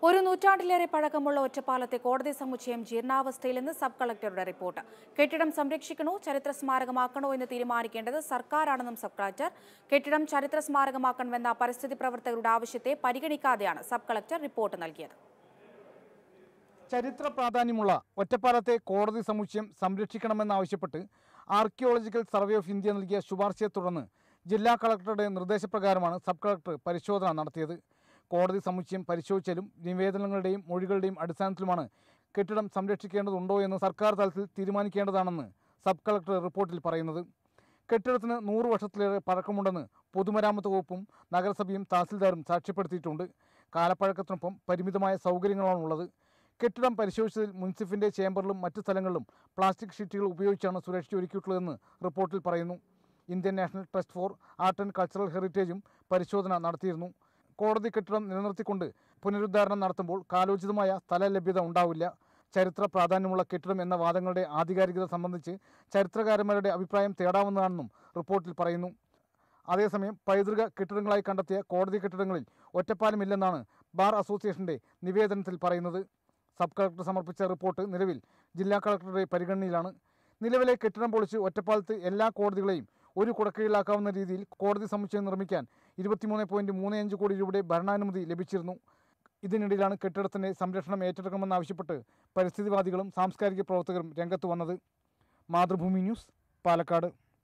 ഒരു നൂറ്റാണ്ടിലേറെ പഴക്കമുള്ള ഒറ്റപ്പാലത്തെ കോടതി സമുച്ചയം ജീർണാവസ്ഥയിലെന്ന് സബ് കളക്ടറുടെ റിപ്പോർട്ട് കെട്ടിടം സംരക്ഷിക്കണോ ചരിത്ര സ്മാരകമാക്കണോ എന്ന് തീരുമാനിക്കേണ്ടത് സർക്കാരാണെന്നും സബ് കളക്ടർ കെട്ടിടം ചരിത്ര സ്മാരകമാക്കണമെന്ന പരിസ്ഥിതി പ്രവർത്തകരുടെ ആവശ്യത്തെ പരിഗണിക്കാതെയാണ് സബ് കളക്ടർ റിപ്പോർട്ട് നൽകിയത് ചരിത്ര പ്രാധാന്യമുള്ള ഒറ്റപ്പാലത്തെ കോടതി സമുച്ചയം സംരക്ഷിക്കണമെന്നാവശ്യപ്പെട്ട് ആർക്കിയോളജിക്കൽ സർവേ ഓഫ് ഇന്ത്യ നൽകിയ ശുപാർശയെ തുടർന്ന് ജില്ലാ കളക്ടറുടെ നിർദ്ദേശപ്രകാരമാണ് സബ് കളക്ടർ പരിശോധന നടത്തിയത് കോടതി സമുച്ചയം പരിശോധിച്ചാലും നിവേദനങ്ങളുടെയും മൊഴികളുടെയും അടിസ്ഥാനത്തിലുമാണ് കെട്ടിടം സംരക്ഷിക്കേണ്ടതുണ്ടോ എന്ന് സർക്കാർ തലത്തിൽ തീരുമാനിക്കേണ്ടതാണെന്ന് സബ് കളക്ടർ റിപ്പോർട്ടിൽ പറയുന്നത് കെട്ടിടത്തിന് നൂറ് വർഷത്തിലേറെ പഴക്കമുണ്ടെന്ന് പൊതുമരാമത്ത് വകുപ്പും നഗരസഭയും തഹസിൽദാരും സാക്ഷ്യപ്പെടുത്തിയിട്ടുണ്ട് കാലപ്പഴക്കത്തിനൊപ്പം പരിമിതമായ സൗകര്യങ്ങളാണുള്ളത് കെട്ടിടം പരിശോധിച്ചതിൽ മുൻസിഫിന്റെ ചേംബറിലും മറ്റ് സ്ഥലങ്ങളിലും പ്ലാസ്റ്റിക് ഷീറ്റുകൾ ഉപയോഗിച്ചാണ് സുരക്ഷ ഒരുക്കിയിട്ടുള്ളതെന്ന് റിപ്പോർട്ടിൽ പറയുന്നു Indian national trust for art and cultural ഹെറിറ്റേജും പരിശോധന നടത്തിയിരുന്നു കോടതി കെട്ടിടം നിലനിർത്തിക്കൊണ്ട് പുനരുദ്ധാരണം നടത്തുമ്പോൾ കാലോചിതമായ സ്ഥല ലഭ്യത ഉണ്ടാവില്ല ചരിത്ര പ്രാധാന്യമുള്ള കെട്ടിടം എന്ന വാദങ്ങളുടെ ആധികാരികത സംബന്ധിച്ച് ചരിത്രകാരന്മാരുടെ അഭിപ്രായം തേടാവുന്നതാണെന്നും റിപ്പോർട്ടിൽ പറയുന്നു അതേസമയം പൈതൃക കെട്ടിടങ്ങളായി കണ്ടെത്തിയ കോടതി കെട്ടിടങ്ങളിൽ ഒറ്റപ്പാലമില്ലെന്നാണ് ബാർ അസോസിയേഷന്റെ നിവേദനത്തിൽ പറയുന്നത് സബ് കളക്ടർ സമർപ്പിച്ച റിപ്പോർട്ട് നിലവിൽ ജില്ലാ കളക്ടറുടെ പരിഗണനയിലാണ് നിലവിലെ കെട്ടിടം പൊളിച്ച് ഒറ്റപ്പാലത്ത് എല്ലാ കോടതികളെയും ഒരു കുടക്കീഴിലാക്കാവുന്ന രീതിയിൽ കോടതി സമുച്ചയം നിർമ്മിക്കാൻ ഇരുപത്തിമൂന്ന് പോയിന്റ് മൂന്ന് അഞ്ച് കോടി രൂപയുടെ ഭരണാനുമതി ലഭിച്ചിരുന്നു ഇതിനിടയിലാണ് കെട്ടിടത്തിന്റെ സംരക്ഷണം ഏറ്റെടുക്കണമെന്നാവശ്യപ്പെട്ട് പരിസ്ഥിതിവാദികളും സാംസ്കാരിക പ്രവർത്തകരും രംഗത്ത് വന്നത് മാതൃഭൂമി ന്യൂസ് പാലക്കാട്